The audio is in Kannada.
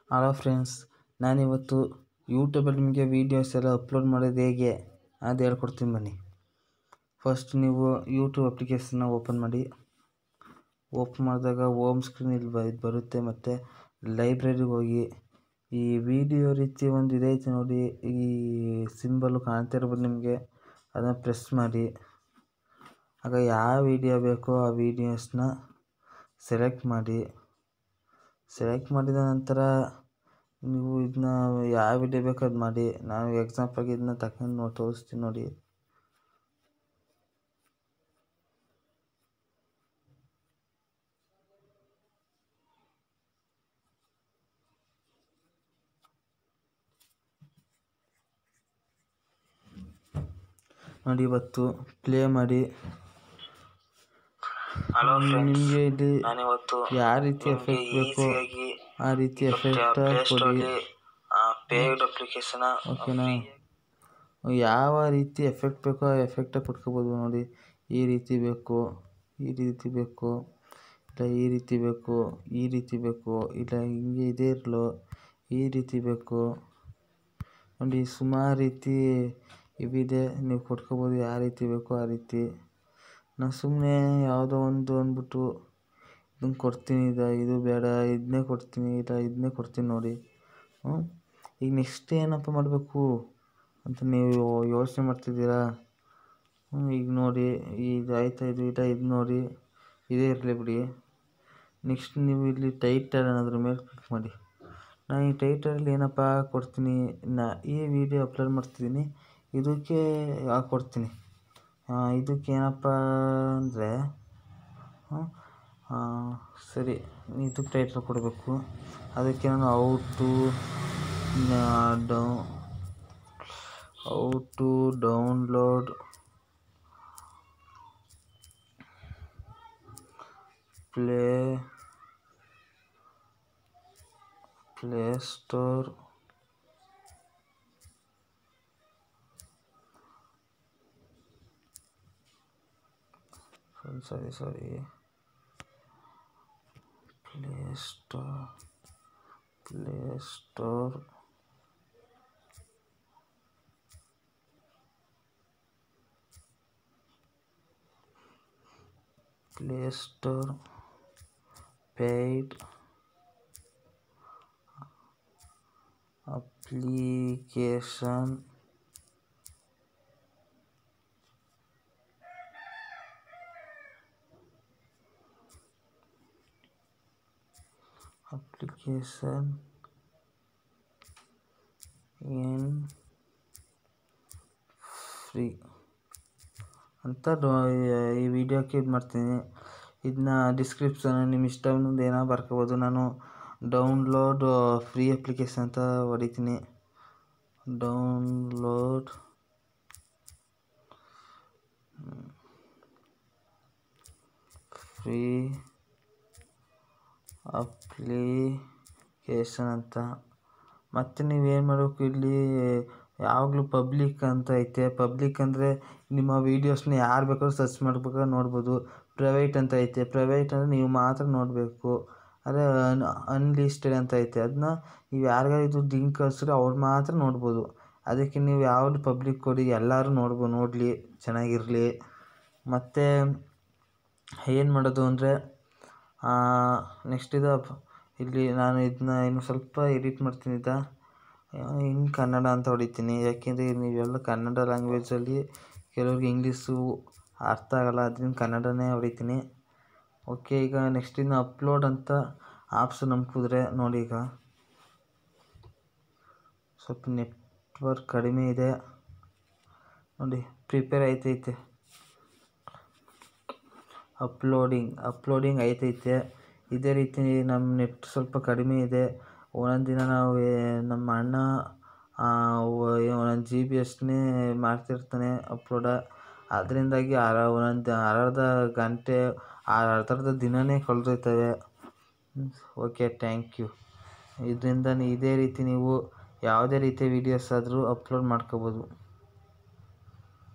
ಹಲೋ ಫ್ರೆಂಡ್ಸ್ ನಾನಿವತ್ತು ಯೂಟ್ಯೂಬಲ್ಲಿ ನಿಮಗೆ ವೀಡಿಯೋಸ್ ಎಲ್ಲ ಅಪ್ಲೋಡ್ ಮಾಡೋದು ಹೇಗೆ ಅದು ಹೇಳ್ಕೊಡ್ತೀನಿ ಬನ್ನಿ ಫಸ್ಟ್ ನೀವು ಯೂಟ್ಯೂಬ್ ಅಪ್ಲಿಕೇಶನ್ನ ಓಪನ್ ಮಾಡಿ ಓಪನ್ ಮಾಡಿದಾಗ ಹೋಮ್ ಸ್ಕ್ರೀನ್ ಇಲ್ಲಿ ಬ ಇದು ಬರುತ್ತೆ ಮತ್ತು ಲೈಬ್ರರಿಗೆ ಹೋಗಿ ಈ ವಿಡಿಯೋ ರೀತಿ ಒಂದು ಇದೈತೆ ನೋಡಿ ಈ ಸಿಂಬಲ್ಲು ಕಾಣ್ತಾ ಇರ್ಬೋದು ನಿಮಗೆ ಅದನ್ನು ಪ್ರೆಸ್ ಮಾಡಿ ಆಗ ಯಾವ ವಿಡಿಯೋ ಬೇಕೋ ಆ ವೀಡಿಯೋಸ್ನ ಸೆಲೆಕ್ಟ್ ಮಾಡಿ ಸೆಲೆಕ್ಟ್ ಮಾಡಿದ ನಂತರ ನೀವು ಇದನ್ನ ಯಾವ ವಿಡಿಯೋ ಬೇಕೋ ಅದು ಮಾಡಿ ನಾನು ಎಕ್ಸಾಂಪಲ್ಗೆ ಇದನ್ನ ತಗೊಂಡು ನೋಡಿ ತೋರಿಸ್ತೀನಿ ನೋಡಿ ನೋಡಿ ಇವತ್ತು ಪ್ಲೇ ಮಾಡಿ ಹಲೋ ನಿಮಗೆ ಇಲ್ಲಿ ನಾನಿವತ್ತು ಯಾವ ರೀತಿ ಎಫೆಕ್ಟ್ ಬೇಕೋ ಈಸಿಯಾಗಿ ಆ ರೀತಿ ಎಫೆಕ್ಟ್ ಕೊಡಿ ಪ್ಲೇಸ್ಟೋರ್ಗೆ ಪೇಯ್ಡ್ ಅಪ್ಲಿಕೇಶನ್ ಓಕೆನಾ ಯಾವ ರೀತಿ ಎಫೆಕ್ಟ್ ಬೇಕೋ ಆ ಎಫೆಕ್ಟ ಕೊಟ್ಕೋಬೋದು ನೋಡಿ ಈ ರೀತಿ ಬೇಕು ಈ ರೀತಿ ಬೇಕು ಇಲ್ಲ ಈ ರೀತಿ ಬೇಕು ಈ ರೀತಿ ಬೇಕು ಇಲ್ಲ ಹಿಂಗೆ ಇದೇ ಇರಲು ಈ ರೀತಿ ಬೇಕು ನೋಡಿ ಸುಮಾರು ರೀತಿ ಇವಿದೆ ನೀವು ಕೊಟ್ಕೋಬೋದು ಯಾವ ರೀತಿ ಬೇಕೋ ಆ ರೀತಿ ನಾನು ಸುಮ್ಮನೆ ಯಾವುದೋ ಒಂದು ಅಂದ್ಬಿಟ್ಟು ಇದನ್ನು ಕೊಡ್ತೀನಿ ಇದು ಇದು ಬೇಡ ಇದನ್ನೇ ಕೊಡ್ತೀನಿ ಇಲ್ಲ ಇದನ್ನೇ ಕೊಡ್ತೀನಿ ನೋಡಿ ಹ್ಞೂ ಈಗ ನೆಕ್ಸ್ಟ್ ಏನಪ್ಪ ಮಾಡಬೇಕು ಅಂತ ನೀವು ಯೋಚನೆ ಮಾಡ್ತಿದ್ದೀರಾ ಹ್ಞೂ ಈಗ ನೋಡಿ ಇದು ಆಯ್ತಾ ಇದು ಇಲ್ಲ ಇದು ನೋಡಿ ಇದೇ ಇರಲಿ ಬಿಡಿ ನೆಕ್ಸ್ಟ್ ನೀವು ಇಲ್ಲಿ ಟೈಟಲ್ ಅನ್ನೋದ್ರ ಮೇಲೆ ಕ್ಲಿಕ್ ಮಾಡಿ ನಾನು ಈ ಟೈಟಲಲ್ಲಿ ಏನಪ್ಪ ಕೊಡ್ತೀನಿ ನಾ ಈ ವಿಡಿಯೋ ಅಪ್ಲೋಡ್ ಮಾಡ್ತಿದ್ದೀನಿ ಇದಕ್ಕೆ ಕೊಡ್ತೀನಿ ಇದಕ್ಕೆ ಏನಪ್ಪ ಅಂದರೆ ಸರಿ ಇದಕ್ಕೆ ಟೈಟಲ್ ಕೊಡಬೇಕು ಅದಕ್ಕೆ ನಾನು ಔ ಟು ಡೌ how to download play play store sorry sorry play store play store play store paid application application in free ಅಂತ ಡೊ ಈ ವಿಡಿಯೋಕ್ಕೆ ಇದು ಮಾಡ್ತೀನಿ ಇದನ್ನ ಡಿಸ್ಕ್ರಿಪ್ಷನ್ ನಿಮ್ಮ ಇಷ್ಟ ಬಂದು ಏನೋ ಬರ್ಕೋಬೋದು ನಾನು ಡೌನ್ಲೋಡ್ ಫ್ರೀ ಅಪ್ಲಿಕೇಶನ್ ಅಂತ ಹೊಡಿತೀನಿ ಡೌನ್ಲೋಡ್ ಫ್ರೀ ಅಪ್ಲಿಕೇಶನ್ ಅಂತ ಮತ್ತು ನೀವೇನು ಮಾಡಬೇಕು ಇಲ್ಲಿ ಯಾವಾಗಲೂ ಪಬ್ಲಿಕ್ ಅಂತ ಐತೆ ಪಬ್ಲಿಕ್ ಅಂದರೆ ನಿಮ್ಮ ವೀಡಿಯೋಸ್ನ ಯಾರು ಬೇಕಾದ್ರೂ ಸರ್ಚ್ ಮಾಡ್ಬೇಕಾದ್ರೆ ನೋಡ್ಬೋದು ಪ್ರೈವೇಟ್ ಅಂತ ಐತೆ ಪ್ರೈವೇಟ್ ಅಂದರೆ ನೀವು ಮಾತ್ರ ನೋಡಬೇಕು ಅದೇ ಅನ್ ಅನ್ಲಿಸ್ಟೆಡ್ ಅಂತ ಐತೆ ಅದನ್ನ ನೀವು ಯಾರಿಗಾರು ಇದು ಲಿಂಕ್ ಕಳಿಸಿದ್ರೆ ಅವ್ರು ಮಾತ್ರ ನೋಡ್ಬೋದು ಅದಕ್ಕೆ ನೀವು ಯಾವುದು ಪಬ್ಲಿಕ್ ಕೊಡಿ ಎಲ್ಲರೂ ನೋಡ್ಬೋದು ನೋಡಲಿ ಚೆನ್ನಾಗಿರಲಿ ಮತ್ತು ಏನು ಮಾಡೋದು ಅಂದರೆ ನೆಕ್ಸ್ಟ್ ಇದು ಇಲ್ಲಿ ನಾನು ಇದನ್ನ ಇನ್ನು ಸ್ವಲ್ಪ ಎಡಿಟ್ ಮಾಡ್ತೀನಿ ಇದ ಇನ್ ಕನ್ನಡ ಅಂತ ಹೊಡಿತೀನಿ ಯಾಕೆಂದರೆ ನೀವೆಲ್ಲ ಕನ್ನಡ ಲ್ಯಾಂಗ್ವೇಜಲ್ಲಿ ಕೆಲವ್ರಿಗೆ ಇಂಗ್ಲೀಷು ಅರ್ಥ ಆಗೋಲ್ಲ ಅದರಿಂದ ಕನ್ನಡನೇ ಹೊಡಿತೀನಿ ಓಕೆ ಈಗ ನೆಕ್ಸ್ಟ್ ಇನ್ನು ಅಪ್ಲೋಡ್ ಅಂತ ಆಪ್ಷನ್ ನಂಬಿದ್ರೆ ನೋಡಿ ಈಗ ಸ್ವಲ್ಪ ನೆಟ್ವರ್ಕ್ ಕಡಿಮೆ ಇದೆ ನೋಡಿ ಪ್ರಿಪೇರ್ ಆಯ್ತೈತೆ ಅಪ್ಲೋಡಿಂಗ್ ಅಪ್ಲೋಡಿಂಗ್ ಆಯ್ತೈತೆ ಇದೇ ರೀತಿ ನಮ್ಮ ನೆಟ್ ಸ್ವಲ್ಪ ಕಡಿಮೆ ಇದೆ ಒಂದೊಂದು ದಿನ ನಾವು ನಮ್ಮ ಅಣ್ಣ ಒಂದೊಂದು ಜಿ ಬಿ ಅಷ್ಟನ್ನೇ ಮಾಡ್ತಿರ್ತಾನೆ ಅಪ್ಲೋಡ ಅದರಿಂದಾಗಿ ಅರ ಒಂದೊಂದು ಅರ್ಧ ಗಂಟೆ ಅರ್ಧ ಅರ್ಧ ದಿನವೇ ಕಳೆದೋಯ್ತವೆ ಓಕೆ ಥ್ಯಾಂಕ್ ಯು ಇದರಿಂದ ಇದೇ ರೀತಿ ನೀವು ಯಾವುದೇ ರೀತಿಯ ವೀಡಿಯೋಸ್ ಆದರೂ ಅಪ್ಲೋಡ್ ಮಾಡ್ಕೋಬೋದು